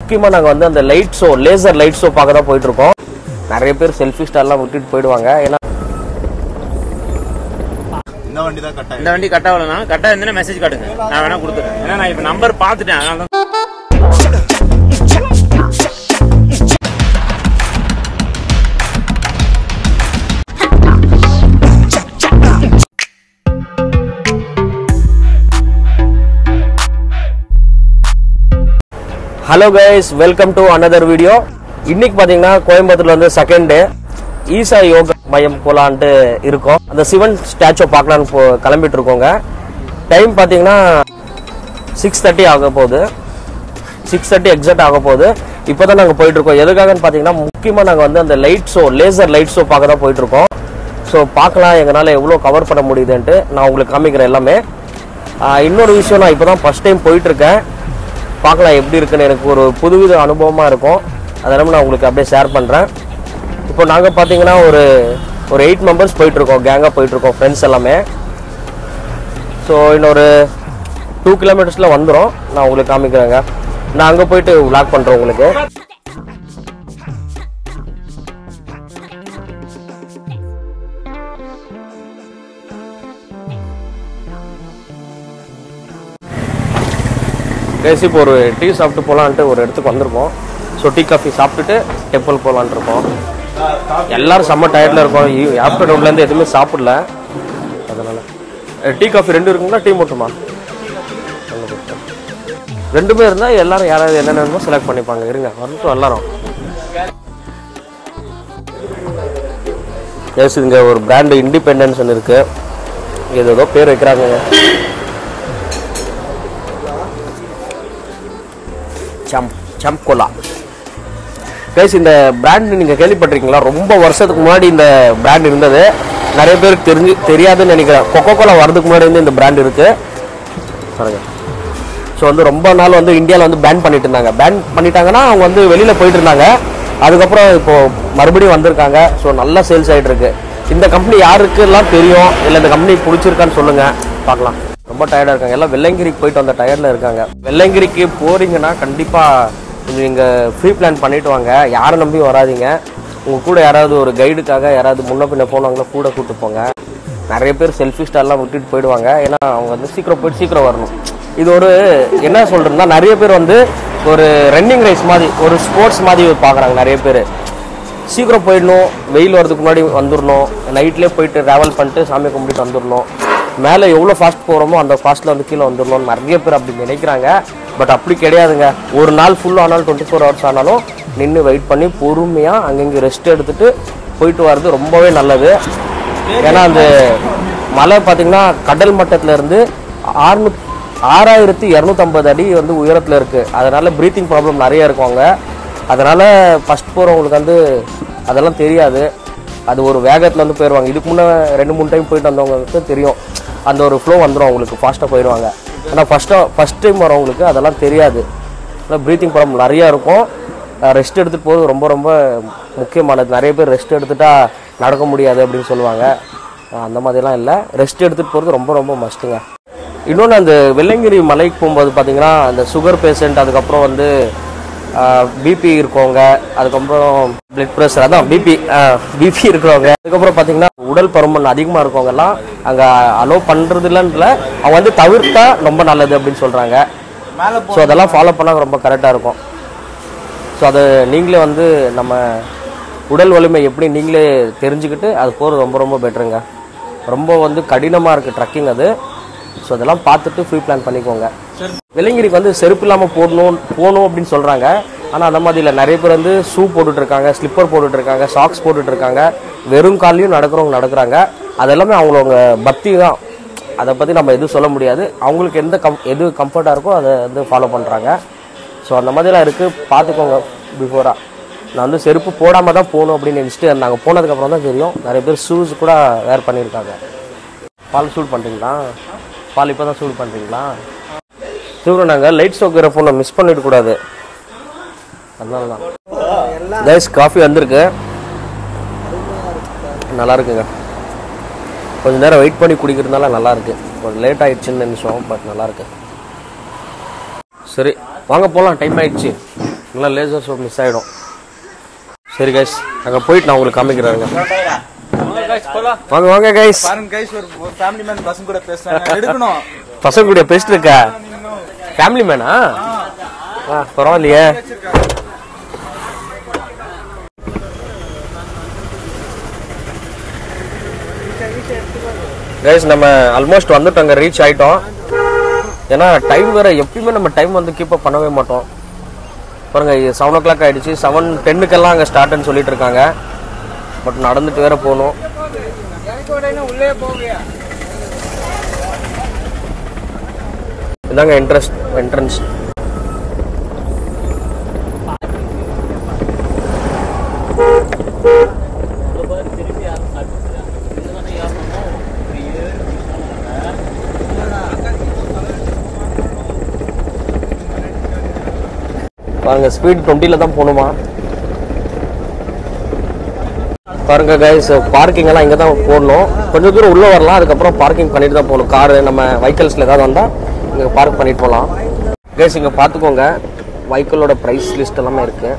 முக்கியமாக நாங்கள் வந்து அந்த light show laser light show பார்க்க தான் போயிட்டு இருக்கோம் நிறைய பேர் செல்ஃபி ஸ்டார்லாம் விட்டுட்டு போயிடுவாங்க ஏன்னா இந்த வண்டி தான் கட்டாயம் இந்த வண்டி கட் ஆகலனா கட்டா இருந்தா மெசேஜ் காட்டுங்க நான் வேணா கொடுத்துறேன் ஏன்னா நான் இப்ப நம்பர் பார்த்துட்டேன் அதனால தான் hello guys welcome to another video இன்னைக்கு பார்த்தீங்கன்னா கோயம்புத்தூர்ல வந்து செகண்ட் டே ஈசா யோகா மையம் போலான்ட்டு இருக்கோம் அந்த சிவன் ஸ்டாச்சு பார்க்கலான்னு போ கிளம்பிட்டு இருக்கோங்க டைம் பார்த்தீங்கன்னா சிக்ஸ் தேர்ட்டி ஆக போகுது சிக்ஸ் தேர்ட்டி எக்ஸாக்ட் ஆக போகுது இப்போ தான் நாங்கள் போயிட்டு இருக்கோம் எதுக்காகன்னு பார்த்தீங்கன்னா முக்கியமாக நாங்கள் வந்து அந்த light show laser light show பார்க்க தான் போயிட்டு இருக்கோம் ஸோ பார்க்கலாம் எங்களால் எவ்வளோ கவர் பண்ண முடியுதுன்ட்டு நான் உங்களுக்கு காமிக்கிறேன் எல்லாமே ஆஹ் இன்னொரு விஷயம் நான் இப்போ தான் ஃபஸ்ட் டைம் போயிட்டு இருக்கேன் பார்க்கலாம் எப்படி இருக்குன்னு எனக்கு ஒரு புதுவித அனுபவமாக இருக்கும் அதெல்லாம் நான் உங்களுக்கு அப்படியே ஷேர் பண்ணுறேன் இப்போ நாங்கள் பார்த்தீங்கன்னா ஒரு ஒரு எயிட் மெம்பர்ஸ் போயிட்டுருக்கோம் கேங்காக போயிட்டுருக்கோம் ஃப்ரெண்ட்ஸ் எல்லாமே ஸோ இன்னொரு டூ கிலோமீட்டர்ஸில் வந்துடும் நான் உங்களுக்கு காமிக்கிறேங்க நான் அங்கே போயிட்டு விளாக் பண்ணுறேன் உங்களுக்கு பேசி இப்போ ஒரு டீ சாப்பிட்டு போகலான்ட்டு ஒரு இடத்துக்கு வந்திருக்கோம் ஸோ டீ காஃபி சாப்பிட்டுட்டு டெம்பிள் போகலான்ட்டு இருக்கோம் எல்லாரும் செம்ம டயர்டில் இருக்கோம் ஆஃப்டர்நூன்லேருந்து எதுவுமே சாப்பிடல அதனால் டீ காஃபி ரெண்டு இருக்குங்களா டீ மட்டுமா ஒண்ணு கொடுத்தா. ரெண்டுமே இருந்தால் எல்லாரும் யாராவது என்னென்ன வேணுமோ செலக்ட் பண்ணிப்பாங்க இருங்க வரட்டும் எல்லாரும் எஸ் இங்கே ஒரு பிராண்டு இண்டிபெண்டன்ஸ் ஒன்று இருக்குது இது ஏதோ பேர் வைக்கிறாங்க சம் சம்கோலா கைஸ் இந்த பிராண்ட் நீங்கள் கேள்விப்பட்டிருக்கீங்களா ரொம்ப வருஷத்துக்கு முன்னாடி இந்த பிராண்ட் இருந்தது நிறைய பேருக்கு தெரிஞ்சு தெரியாதுன்னு நினைக்கிறேன் கொக்கோ கோலா வரதுக்கு முன்னாடி வந்து இந்த பிராண்ட் இருக்கு பாருங்க ஸோ வந்து ரொம்ப நாள் வந்து இந்தியாவில் வந்து பேன் பண்ணிட்டு இருந்தாங்க பேன் பண்ணிட்டாங்கன்னா அவங்க வந்து வெளியில் போயிட்டு இருந்தாங்க அதுக்கப்புறம் இப்போ மறுபடியும் வந்திருக்காங்க ஸோ நல்லா சேல்ஸ் ஆகிட்டு இருக்கு இந்த கம்பெனி யாருக்கெல்லாம் தெரியும் இல்லை இந்த கம்பெனி பிடிச்சிருக்கான்னு சொல்லுங்க பார்க்கலாம் ரொம்ப டயர்டாக இருக்காங்க எல்லாம் வெள்ளங்கிரிக்கு போயிட்டு வந்த டயர்டில் இருக்காங்க வெள்ளங்கிரிக்கு போறீங்கன்னா கண்டிப்பாக நீங்கள் ஃப்ரீ பிளான் பண்ணிட்டு வாங்க யாரை நம்பி வராதீங்க உங்கள் கூட யாராவது ஒரு கைடுக்காக யாராவது முன்ன பின்ன போனவங்கள கூட கூட்டு போங்க நிறைய பேர் செல்ஃபி ஸ்டார்லாம் விட்டுட்டு போயிடுவாங்க ஏன்னா அவங்க வந்து சீக்கிரம் போயிட்டு சீக்கிரம் வரணும் இது ஒரு என்ன சொல்றேன்னா நிறைய பேர் வந்து ஒரு ரன்னிங் ரேஸ் மாதிரி ஒரு ஸ்போர்ட்ஸ் மாதிரி பார்க்குறாங்க நிறைய பேர் சீக்கிரம் போயிடணும் வெயில் வரதுக்கு முன்னாடி வந்துடணும் நைட்லேயே போயிட்டு ட்ராவல் பண்ணிட்டு சாமி கும்பிட்டு வந்துடணும் மேலே எவ்வளோ ஃபாஸ்ட் போகிறோமோ அந்த ஃபாஸ்ட்டில் வந்து கீழே வந்துடணும்னு நிறைய பேர் அப்படி நினைக்கிறாங்க பட் அப்படி கிடையாதுங்க ஒரு நாள் ஃபுல் ஆனாலும் டுவெண்ட்டி ஃபோர் ஹவர்ஸ் ஆனாலும் நின்று வெயிட் பண்ணி பொறுமையாக அங்கங்கே ரெஸ்ட் எடுத்துட்டு போயிட்டு வர்றது ரொம்பவே நல்லது ஏன்னா அந்த மலை பார்த்தீங்கன்னா கடல் மட்டத்துல இருந்து ஆறுநூ ஆறாயிரத்தி இரநூத்தம்பது அடி வந்து உயரத்தில் இருக்குது அதனால ப்ரீத்திங் ப்ராப்ளம் நிறைய இருக்கும் அங்கே அதனால ஃபஸ்ட் போகிறவங்களுக்கு வந்து அதெல்லாம் தெரியாது அது ஒரு வேகத்தில் வந்து போயிடுவாங்க இதுக்கு முன்னே ரெண்டு மூணு டைம் போயிட்டு வந்தவங்களுக்கு தெரியும் அந்த ஒரு ஃப்ளோ வந்துடும் அவங்களுக்கு ஃபாஸ்ட்டாக போயிடுவாங்க ஆனால் ஃபஸ்ட்டாக ஃபஸ்ட் டைம் வரவங்களுக்கு அதெல்லாம் தெரியாது ஆனால் ப்ரீத்திங் ப்ராப்ளம் நிறையா இருக்கும் ரெஸ்ட் எடுத்துகிட்டு போகிறது ரொம்ப ரொம்ப முக்கியமானது நிறைய பேர் ரெஸ்ட் எடுத்துட்டா நடக்க முடியாது அப்படின்னு சொல்லுவாங்க அஹ் அந்த மாதிரிலாம் இல்லை ரெஸ்ட் எடுத்துகிட்டு போகிறது ரொம்ப ரொம்ப மஸ்ட்டுங்க இன்னொன்று அந்த வெள்ளங்கிரி மலைக்கு போகும்போது பார்த்தீங்கன்னா அந்த சுகர் பேஷண்ட் அதுக்கப்புறம் வந்து பிபி இருக்கவங்க அதுக்கப்புறம் பிளட் ப்ரெஷர் அதான் பிபி பிபி இருக்கிறவங்க அதுக்கப்புறம் பார்த்தீங்கன்னா உடல் பருமன் அதிகமாக இருக்கவங்கெல்லாம் அங்கே அலோவ் பண்ணுறது இல்லைன்றல அவங்க வந்து தவிர்த்தா ரொம்ப நல்லது அப்படின்னு சொல்கிறாங்க ஸோ அதெல்லாம் ஃபாலோ பண்ணால் ரொம்ப கரெக்டாக இருக்கும் ஸோ அதை நீங்களே வந்து நம்ம உடல் வலிமை எப்படி நீங்களே தெரிஞ்சுக்கிட்டு அது போகிறது ரொம்ப ரொம்ப பெட்டருங்க ரொம்ப வந்து கடினமாக இருக்குது ட்ரக்கிங் அது ஸோ அதெல்லாம் பார்த்துட்டு ஃப்ரீ பிளான் பண்ணிக்கோங்க வெள்ளங்கிரிக்கு வந்து செருப்பு இல்லாமல் போடணும் போகணும் அப்படின்னு சொல்கிறாங்க ஆனால் அந்த மாதிரி இல்லை நிறைய பேர் வந்து ஷூ போட்டுட்டு இருக்காங்க ஸ்லிப்பர் போட்டுட்டு இருக்காங்க சாக்ஸ் போட்டுட்டு இருக்காங்க வெறும் கால்லையும் நடக்கிறவங்க நடக்கிறாங்க அதெல்லாமே அவங்களவங்க பக்தி தான் அதை பற்றி நம்ம எதுவும் சொல்ல முடியாது அவங்களுக்கு எந்த கம் எது கம்ஃபர்ட்டாக இருக்கோ அதை வந்து ஃபாலோ பண்ணுறாங்க ஸோ அந்த மாதிரிலாம் இருக்குது பார்த்துக்கோங்க பிஃபோராக நான் வந்து செருப்பு போடாமல் தான் போகணும் அப்படின்னு நினச்சிட்டு நாங்கள் போனதுக்கப்புறம் தான் தெரியும் நிறைய பேர் ஷூஸ் கூட வேர் பண்ணியிருக்காங்க பால் சூட் பண்ணுறீங்களா பால் இப்போ தான் சூட் பண்ணுறீங்களா சிவரம் நாங்கள் லைட் ஸ்டோக்கிற ஃபோனை மிஸ் பண்ணிட கூடாது அதனால தான் கைஸ் காஃபி வந்திருக்கு நல்லா இருக்குங்க கொஞ்ச நேரம் வெயிட் பண்ணி குடிக்கிறதுனால நல்லா இருக்கு கொஞ்சம் லேட் ஆயிடுச்சுன்னு நினைச்சோம் பட் நல்லா இருக்கு சரி வாங்க போகலாம் டைம் ஆயிடுச்சு நல்லா லேசர் ஷோ மிஸ் ஆகிடும் சரி கைஸ் அங்கே போயிட்டு நான் உங்களுக்கு காமிக்கிறாங்க வாங்க வாங்க கைஸ் பாருங்க கைஸ் ஒரு ஃபேமிலி மேன் பசங்க கூட பேசுறாங்க எடுக்கணும் பசங்க கூட பேசிட்டு இருக்க ஃபேமிலி மேனா ஆ பரவாயில்லையே கைஸ் நம்ம ஆல்மோஸ்ட் வந்துட்டோங்க ரீச் ஆயிட்டோம் ஏன்னா டைம் வேற எப்பயுமே நம்ம டைம் வந்து கீப் அப் பண்ணவே மாட்டோம் பாருங்க செவன் ஓ கிளாக் ஆயிடுச்சு செவன் டென்னுக்கெல்லாம் அங்கே ஸ்டார்ட்னு சொல்லிட்டு இருக்காங்க பட் நடந்துட்டு வேற போகணும் உள்ளே போவியா இதாங்க இன்ட்ரெஸ்ட் என்ட்ரன்ஸ் பாருங்க ஸ்பீட் டுவெண்ட்டில தான் போகணுமா பாருங்க கைஸ் பார்க்கிங் எல்லாம் இங்க தான் போடணும் கொஞ்சம் தூரம் உள்ள வரலாம் அதுக்கப்புறம் பார்க்கிங் பண்ணிட்டு தான் போகணும் காரு நம்ம வெஹிக்கல்ஸ்ல ஏதாவது வந்தா இங்க பார்க் பண்ணிட்டு போகலாம் கைஸ் இங்க பாத்துக்கோங்க வெஹிக்கிளோட பிரைஸ் லிஸ்ட் எல்லாமே இருக்கு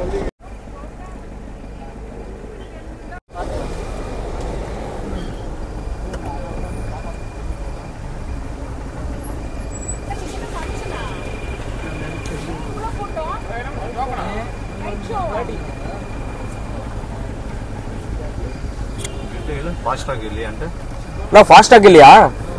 ಫಾಸ್ಟಾಗಿ ಇಲ್ಲಿ ಅಂತ நான் ஃபாஸ்டாக் இல்லையா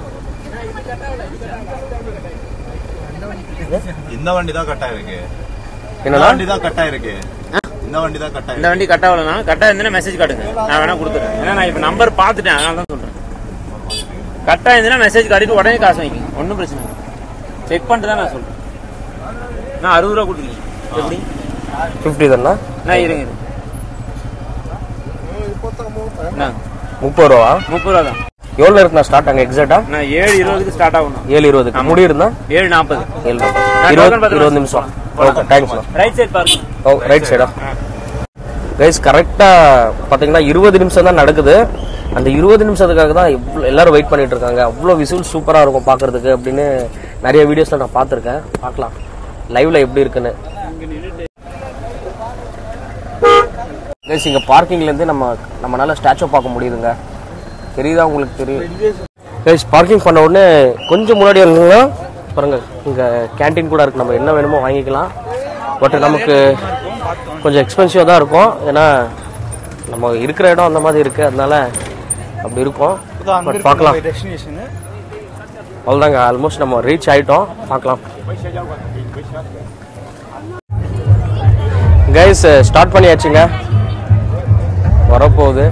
இந்த வண்டி தான் கட்டா இருக்கு இந்த என்னன்னா வண்டி தான் கட்டா இருக்கு இந்த வண்டி தான் கட்டா இந்த வண்டி கட் ஆகலனா கட்டா இருந்ததுன்னா மெசேஜ் காட்டுங்க நான் வேணா கொடுத்துறேன் ஏன்னா நான் இப்ப நம்பர் பார்த்துட்டேன் அதனால தான் சொல்றேன் கட்டா இருந்ததுன்னா மெசேஜ் காட்டிட்டு உடனே காசு வாங்கிங்க ஒன்றும் பிரச்சனை இல்லை செக் பண்ணிட்டு தான் நான் சொல்றேன் நான் அறுபது ரூபா கொடுத்துருக்கேன் எப்படி ஃபிஃப்டி தானே நான் இருங்க இருங்க நான் முப்பது ரூபா முப்பது ரூபா தான் எவ்வளோ இருக்கு நான் ஸ்டார்ட் அங்கே எக்ஸாக்டா நான் ஏழு இருபதுக்கு ஸ்டார்ட் ஆகணும் ஏழு இருபதுக்கு முடி இருந்தா ஏழு நாற்பது ஏழு நாற்பது. நான் இருபது token பார்த்து இருபது நிமிஷம் ஓகே தேங்க்ஸ் ரைட் சைட் பாருங்க ஓ ரைட் சைடா கைஸ் கரெக்டாக பார்த்தீங்கன்னா இருபது நிமிஷம் தான் நடக்குது அந்த இருபது நிமிஷத்துக்காக தான் இவ்வளோ எல்லாரும் வெயிட் பண்ணிட்டு இருக்காங்க அவ்வளோ விசுவல் சூப்பராக இருக்கும் பார்க்கறதுக்கு அப்படின்னு நிறைய வீடியோஸில் நான் பார்த்துருக்கேன் பார்க்கலாம் லைவ்ல எப்படி இருக்குன்னு கைஸ் இங்கே பார்க்கிங்லேருந்து நம்ம நம்மளால ஸ்டாச்சு பார்க்க முடியுதுங்க தெரியுதா உங்களுக்கு தெரியும் கைஸ் பார்க்கிங் பண்ண உடனே கொஞ்சம் முன்னாடி இருந்தீங்கன்னா பாருங்க இங்கே கேண்டீன் கூட இருக்கு நம்ம என்ன வேணுமோ வாங்கிக்கலாம் பட் நமக்கு கொஞ்சம் எக்ஸ்பென்சிவாக தான் இருக்கும் ஏன்னா நம்ம இருக்கிற இடம் அந்த மாதிரி இருக்கு அதனால அப்படி இருக்கும் பட் பார்க்கலாம் டெஸ்டினேஷன் அவ்வளோதாங்க ஆல்மோஸ்ட் நம்ம ரீச் ஆயிட்டோம் பார்க்கலாம் கைஸ் ஸ்டார்ட் பண்ணியாச்சுங்க வரப்போகுது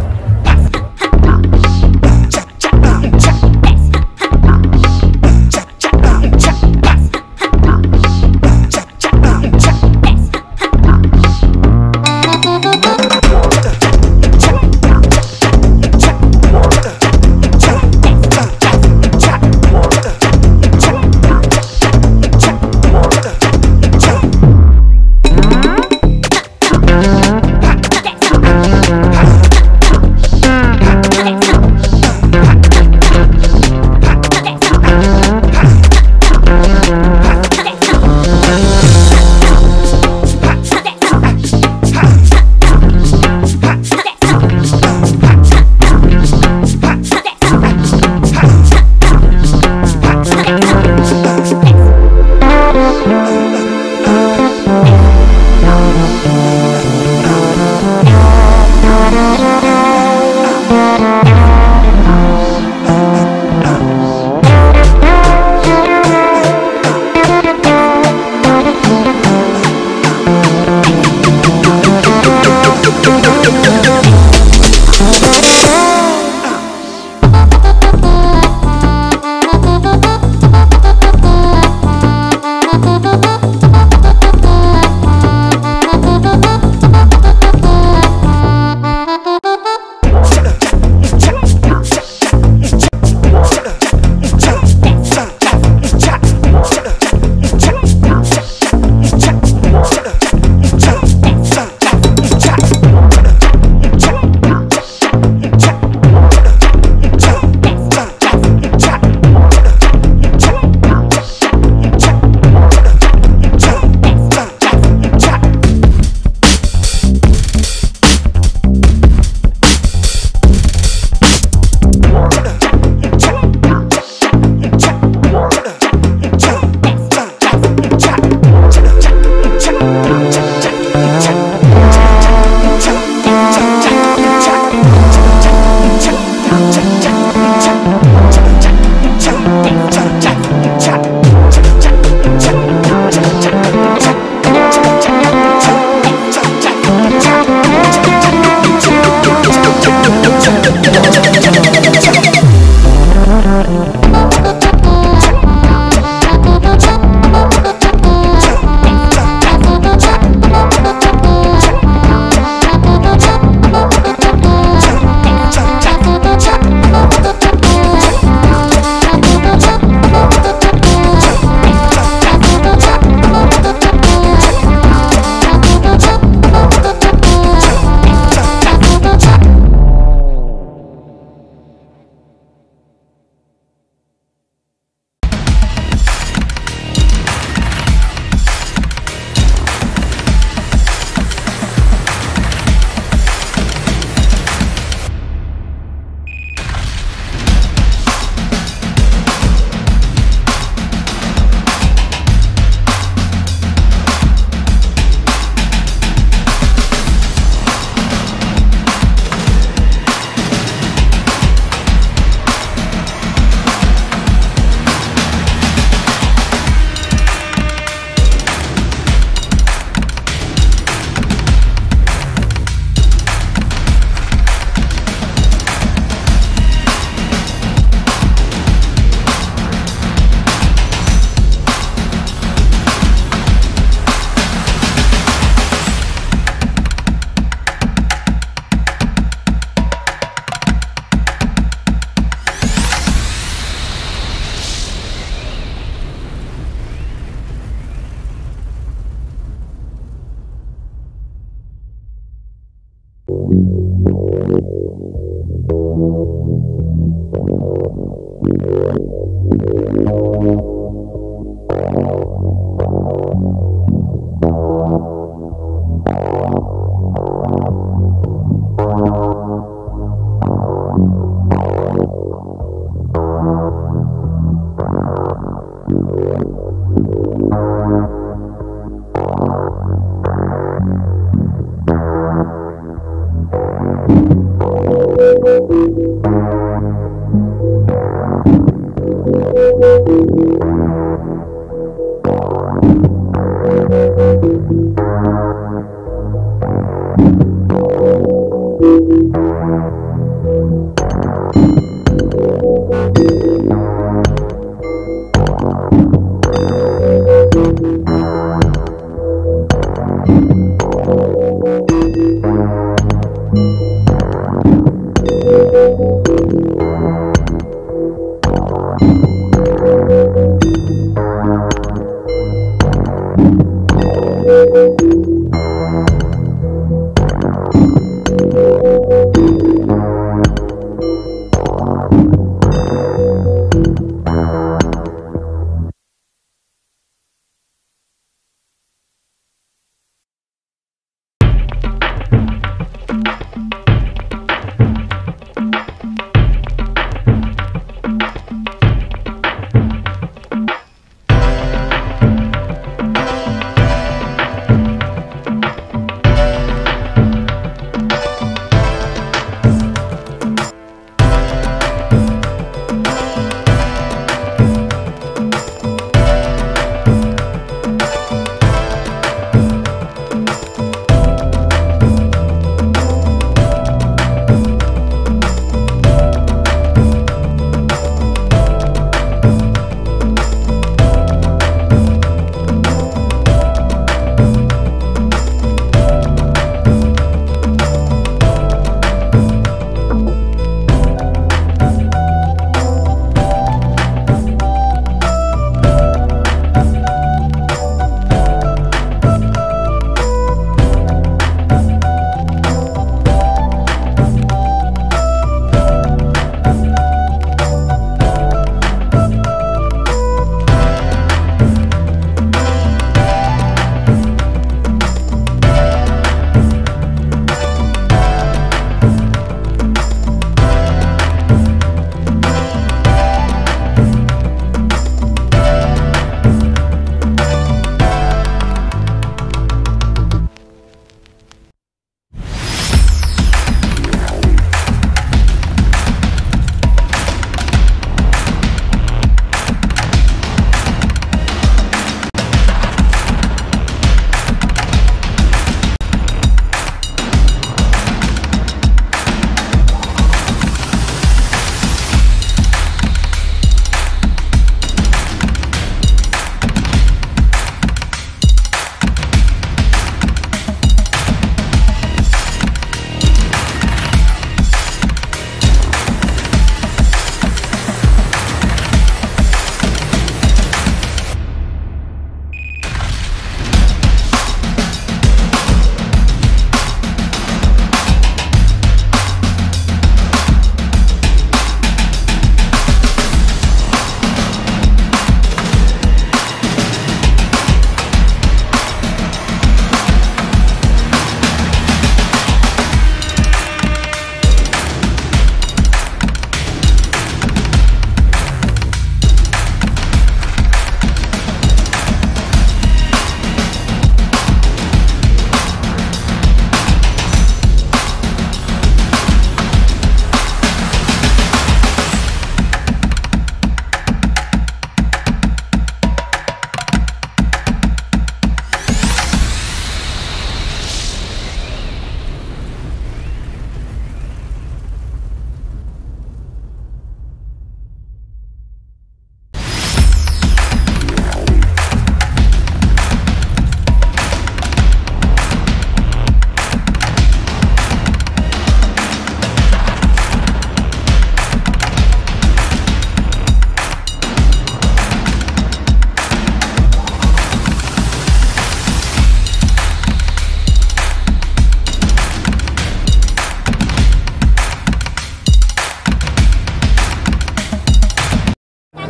Thank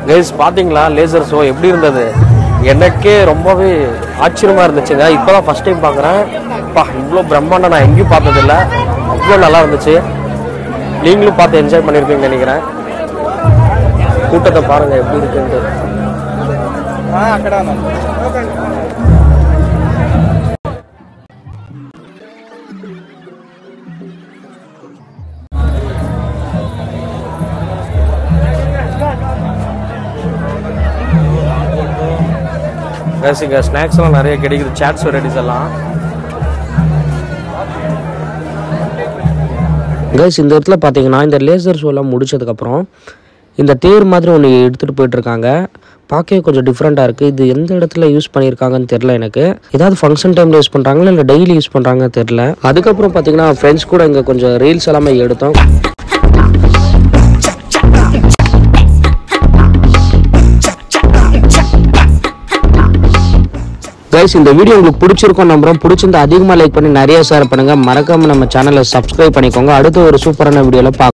கைஸ் பார்த்தீங்களா லேசர் ஷோ எப்படி இருந்தது எனக்கே ரொம்பவே ஆச்சரியமா இருந்துச்சுங்க இப்போதான் ஃபர்ஸ்ட் டைம் பார்க்குறேன் பா இவ்வளோ பிரம்மாண்டம் நான் எங்கேயும் பார்த்ததில்ல அவ்வளோ நல்லா இருந்துச்சு நீங்களும் பார்த்து என்ஜாய் பண்ணியிருப்பீங்கன்னு நினைக்கிறேன் கூட்டத்தை பாருங்க எப்படி இருக்குன்ட்டு అక్కడ கைஸ் இங்கே ஸ்நாக்ஸ்லாம் நிறைய கிடைக்குது சாட்ஸ் வெரைட்டிஸ் எல்லாம் கைஸ் இந்த இடத்துல பார்த்தீங்கன்னா இந்த லேசர் ஷோலாம் முடிச்சதுக்கப்புறம் இந்த தேர் மாதிரி ஒன்று எடுத்துகிட்டு போயிட்டுருக்காங்க பார்க்கவே கொஞ்சம் டிஃப்ரெண்ட்டாக இருக்குது இது எந்த இடத்துல யூஸ் பண்ணியிருக்காங்கன்னு தெரில எனக்கு ஏதாவது ஃபங்க்ஷன் டைமில் யூஸ் பண்ணுறாங்களா இல்லை டெய்லி யூஸ் பண்ணுறாங்கன்னு தெரில அதுக்கப்புறம் பார்த்தீங்கன்னா ஃப்ரெண்ட்ஸ் கூட இங்கே கொஞ்சம் ரீல்ஸ் எல்லாமே எடுத்தோம் கைஸ் இந்த வீடியோ உங்களுக்கு பிடிச்சிருக்கும் நம்புறோம் பிடிச்சிருந்தா அதிகமாக லைக் பண்ணி நிறைய ஷேர் பண்ணுங்க மறக்காம நம்ம சேனலை சப்ஸ்கிரைப் பண்ணிக்கோங்க அடுத்த ஒரு சூப்பரான வீடியோவில் பார்க்க